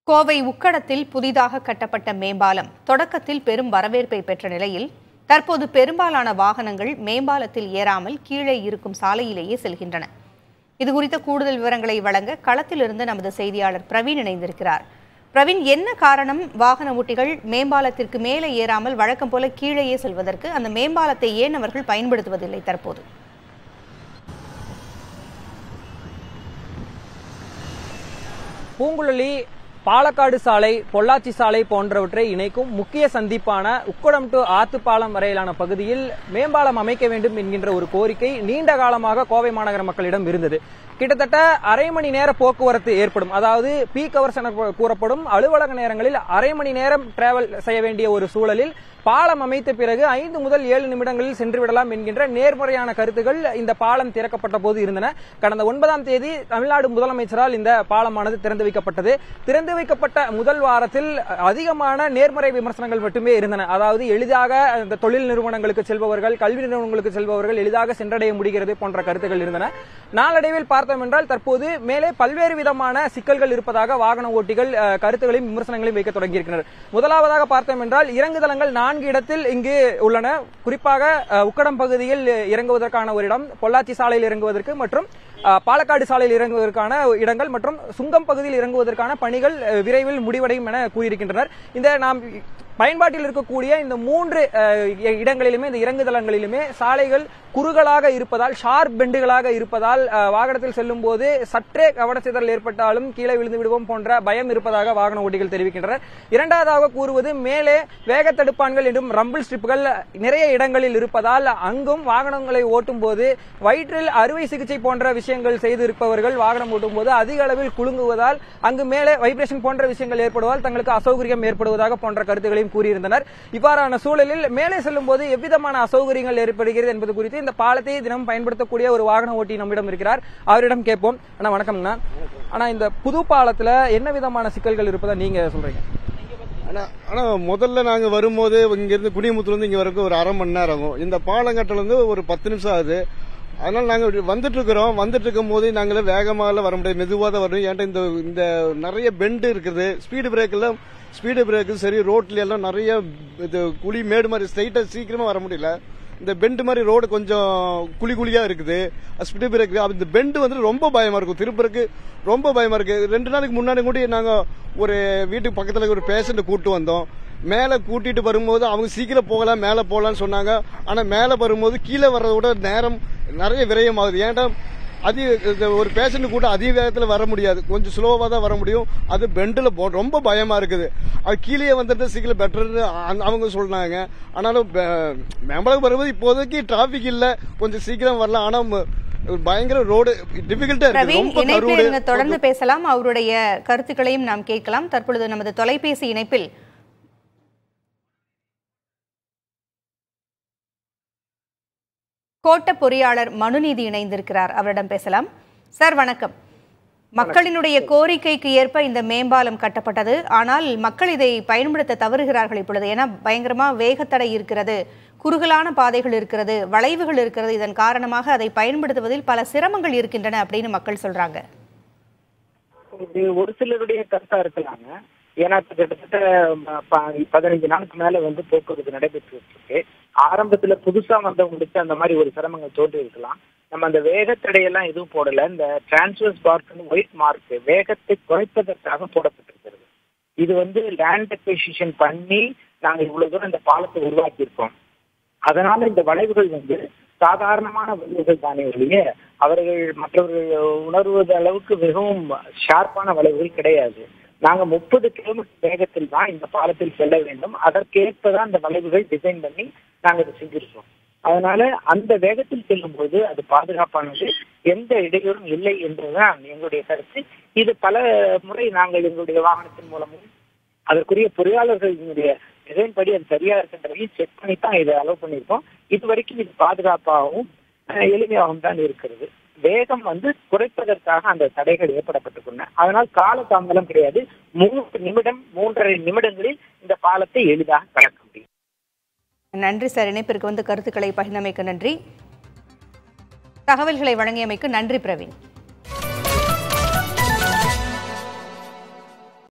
கோவை உக்கடத்தில் புதிதாக கட்டப்பட்ட மேம்பாலம் தொடக்கத்தில் பெரும் வரவேற்பை பெற்ற நிலையில் தற்போது பெரும்பாலான வாகனங்கள் மேம்பாலத்தில் ஏறாமல் கீழே இருக்கும் சாலையிலேயே செல்கின்றன இதுகுறித்த கூடுதல் விவரங்களை வழங்க களத்திலிருந்து நமது செய்தியாளர் பிரவீன் இணைந்திருக்கிறார் பிரவீன் என்ன காரணம் வாகன ஓட்டிகள் மேம்பாலத்திற்கு மேலே ஏறாமல் வழக்கம் போல கீழேயே செல்வதற்கு அந்த மேம்பாலத்தை ஏன் அவர்கள் பயன்படுத்துவதில்லை தற்போது பூங்குழலி பாலக்காடு சாலை பொள்ளாச்சி சாலை போன்றவற்றை இணைக்கும் முக்கிய சந்திப்பான உக்கடம் டு ஆத்துப்பாலம் வரையிலான பகுதியில் மேம்பாலம் அமைக்க வேண்டும் என்கின்ற ஒரு கோரிக்கை நீண்ட காலமாக கோவை மாநகர மக்களிடம் இருந்தது கிட்டத்தட்ட அரை மணி நேர போக்குவரத்து ஏற்படும் அதாவது பீக் அவர்ஸ் என கூறப்படும் அலுவலக நேரங்களில் அரை மணி நேரம் டிராவல் செய்ய வேண்டிய ஒரு சூழலில் பாலம் அமைத்த பிறகு ஐந்து முதல் ஏழு நிமிடங்களில் சென்று விடலாம் என்கின்ற நேர்மறையான கருத்துகள் இந்த பாலம் திறக்கப்பட்ட போது இருந்தன கடந்த ஒன்பதாம் தேதி தமிழ்நாடு முதலமைச்சரால் இந்த பாலமானது திறந்து வைக்கப்பட்டது திறந்து வைக்கப்பட்ட முதல் வாரத்தில் அதிகமான நேர்மறை விமர்சனங்கள் மட்டுமே இருந்தன அதாவது எளிதாக இந்த தொழில் நிறுவனங்களுக்கு செல்பவர்கள் கல்வி நிறுவனங்களுக்கு செல்பவர்கள் எளிதாக சென்றடைய முடிகிறது போன்ற கருத்துகள் இருந்தன நாளடைவில் பார்த்தோம் என்றால் தற்போது மேலே பல்வேறு விதமான சிக்கல்கள் இருப்பதாக வாகன ஓட்டிகள் அஹ், கருத்துகளையும் விமர்சனங்களையும் வைக்க தொடங்கியிருக்கிறார் முதலாவதாக பார்த்தோம் என்றால் இறங்குதளங்கள் நான்கு இடத்தில் இங்கு உள்ளன குறிப்பாக அஹ், உக்கடம் பகுதியில் இறங்குவதற்கான ஒரு இடம் பொள்ளாச்சி சாலையில் இறங்குவதற்கு மற்றும் அஹ், பாலக்காடு சாலையில் இறங்குவதற்கான இடங்கள் மற்றும் சுங்கம் பகுதியில் இறங்குவதற்கான பணிகள் அஹ், விரைவில் முடிவடையும் என கூறியிருக்கின்றனர் இந்த நாம் பயன்பாட்டில் இருக்கக்கூடிய இந்த மூன்று அஹ், இடங்களிலுமே இந்த இறங்குதளங்களிலுமே சாலைகள் குறுகலாக இருப்பதால் ஷார்ப் பெண்டுகளாக இருப்பதால் அஹ், வாகனத்தில் செல்லும் போது சற்றே கவனச்சிதறல் ஏற்பட்டாலும் கீழே விழுந்து விடுவோம் போன்ற பயம் இருப்பதாக வாகன ஓட்டிகள் தெரிவிக்கின்றனர் இரண்டாவதாக கூறுவது மேலே வேக தடுப்பான்கள் என்றும் ரம்பிள் ஸ்ட்ரிப்புகள் நிறைய இடங்களில் இருப்பதால் அங்கும் வாகனங்களை ஓட்டும் போது வயிற்றில் அறுவை சிகிச்சை போன்ற விஷயங்கள் செய்து இருப்பவர்கள் வாகனம் ஓட்டும் போது அதிக அளவில் குலுங்குவதால் அங்கு மேலே வைப்ரேஷன் போன்ற விஷயங்கள் ஏற்படுவதால் தங்களுக்கு அசௌகரியம் ஏற்படுவதாக போன்ற கருத்துக்களையும் கூறியிருந்தனர் இவ்வாறான சூழலில் மேலே செல்லும் போது எவ்விதமான அசௌகரியங்கள் ஏற்படுகிறது என்பது குறித்து இந்த பாலத்தை தினம் பயன்படுத்தக்கூடிய ஒரு வாகன ஓட்டி நம்மிடம் இருக்கிறார் அவரிடம் கேட்போம் அண்ணா வணக்கம்ண்ணா ஆனா இந்த புது பாலத்துல என்ன விதமான சிக்கல்கள் இருப்பதா நீங்க சொல்றீங்க ஆனா ஆனா முதல்ல நாங்க வரும்போது இங்க இருந்து குடிமுத்துல இருந்து இங்க வரைக்கும் ஒரு அரை மணி நேரம் ஆகும் இந்த பாலங்கட்டில இருந்து ஒரு பத்து நிமிஷம் ஆகுது அதனால நாங்க இப்படி வந்துட்டு இருக்கிறோம் வந்துட்டு இருக்கும் போது நாங்களே வேகமால வர முடியாது மெதுவாக தான் வரும் ஏன்டா இந்த இந்த நிறைய பெண்டு இருக்குது ஸ்பீடு பிரேக்ல ஸ்பீடு பிரேக்கு சரி ரோட்ல எல்லாம் நிறைய இது குழி மேடு மாதிரி ஸ்ட்ரைட்டா சீக்கிரமா வர முடியல இந்த பெண்டு மாதிரி ரோடு கொஞ்சம் குழி குழியா இருக்குது ஸ்பீடு பிரேக் இந்த பெண்டு வந்து ரொம்ப பயமா இருக்கும் திருப்பறக்கு ரொம்ப பயமா இருக்கு ரெண்டு நாளைக்கு முன்னாடி கூட நாங்க ஒரு வீட்டுக்கு பக்கத்துல ஒரு பேஷண்ட் கூட்டு வந்தோம் மேல கூட்டிட்டு வரும்போது அவங்க சீக்கிரம் போகலாம் மேல போகலாம்னு சொன்னாங்க ஆனா மேல வரும்போது கீழே வர்றத விட நேரம் நிறைய விரயமாகுது ஏன்டா அதி இந்த ஒரு பேஷண்ட் கூட அதிக வேகத்துல வர முடியாது கொஞ்சம் ஸ்லோவா தான் வர முடியும் அது பெண்டில் போ ரொம்ப பயமா இருக்குது அது கீழே வந்துட்டு சீக்கிரம் பெட்டர்னு அவங்க சொல்றாங்க ஆனாலும் ப- மேம்பலம் வரும்போது இப்போதைக்கு டிராபிக் இல்ல கொஞ்சம் சீக்கிரம் வரலாம் ஆனா ம- பயங்கர ரோடு டிஃபிகல்ட்டா இருக்கு பிரவீன் ரொம்ப இணைப்பில் கருடு இருங்க தொடர்ந்து பேசலாம் அவருடைய கருத்துக்களையும் நாம் கேட்கலாம் தற்பொழுது நமது தொலைபேசி இணைப்பில் கோட்ட பொறியாளர் மனுநீதி இணைந்திருக்கிறார் அவரிடம் பேசலாம் சார் வணக்கம் மக்களினுடைய கோரிக்கைக்கு ஏற்ப இந்த மேம்பாலம் கட்டப்பட்டது ஆனால் மக்கள் இதை பயன்படுத்த தவறுகிறார்கள் இப்பொழுது ஏன்னா பயங்கரமா வேகத்தடை இருக்கிறது குறுகலான பாதைகள் இருக்கிறது வளைவுகள் இருக்கிறது இதன் காரணமாக அதை பயன்படுத்துவதில் பல சிரமங்கள் இருக்கின்றன அப்படின்னு மக்கள் சொல்றாங்க இது ஒரு சிலருடைய கருத்தா இருக்கலாங்க ஏன்னா இப்ப கிட்டத்தட்ட ம- ப- பதினஞ்சு நாளுக்கு மேல வந்து போக்குவரத்து நடைபெற்று இருக்கு ஆரம்பத்துல புதுசா வந்தவங்களுக்கு அந்த மாதிரி ஒரு சிரமங்கள் தோன்றி இருக்கலாம் நம்ம அந்த வேகத்தடையெல்லாம் எதுவும் போடல இந்த டிரான்ஸ்வர்ஸ் பார்க் ஒயிட் மார்க் வேகத்தை குறைப்பதற்காக போடப்பட்டிருக்கிறது இது வந்து லேண்ட் அக்விசிஷன் பண்ணி நாங்க இவ்வளவு தூரம் இந்த பாலத்தை உருவாக்கி இருக்கோம் அதனால இந்த வளைவுகள் வந்து சாதாரணமான வளைவுகள் தானே ஒழிய அவர்கள் மற்றவர்கள் உணர்வது அளவுக்கு மிகவும் ஷார்ப்பான வளைவுகள் கிடையாது நாங்க முப்பது கிலோமீட்டர் வேகத்தில் தான் இந்த பாலத்தில் செல்ல வேண்டும் அதற்கேற்ப தான் இந்த வளைவுகள் டிசைன் பண்ணி நாங்க இதை செஞ்சிருக்கோம் அதனால அந்த வேகத்தில் செல்லும்போது அது பாதுகாப்பானது எந்த இடையூறும் இல்லை என்பதுதான் எங்களுடைய கருத்து இது பல முறை நாங்கள் எங்களுடைய வாகனத்தின் மூலமும் அதற்குரிய பொறியாளர்களினுடைய டிசைன் படி அது சரியா இருக்கின்றதையும் செக் பண்ணி தான் இதை அலோவ் பண்ணியிருக்கோம் இது வரைக்கும் இது பாதுகாப்பாகவும் அஹ், எளிமையாகவும் தான் இருக்கிறது வேகம் வந்து குறைப்பதற்காக அந்த தடைகள் ஏற்படப்பட்டுள்ளன அதனால் கால தாமதம் கிடையாது மூன்று நிமிடம் மூன்றரை நிமிடங்களில் இந்த பாலத்தை எளிதாக கடக்க முடியும் நன்றி சார் இணைப்பிற்கு வந்து கருத்துக்களை பகிர்ந்தமைக்கு நன்றி தகவல்களை வழங்கியமைக்கு நன்றி பிரவீன்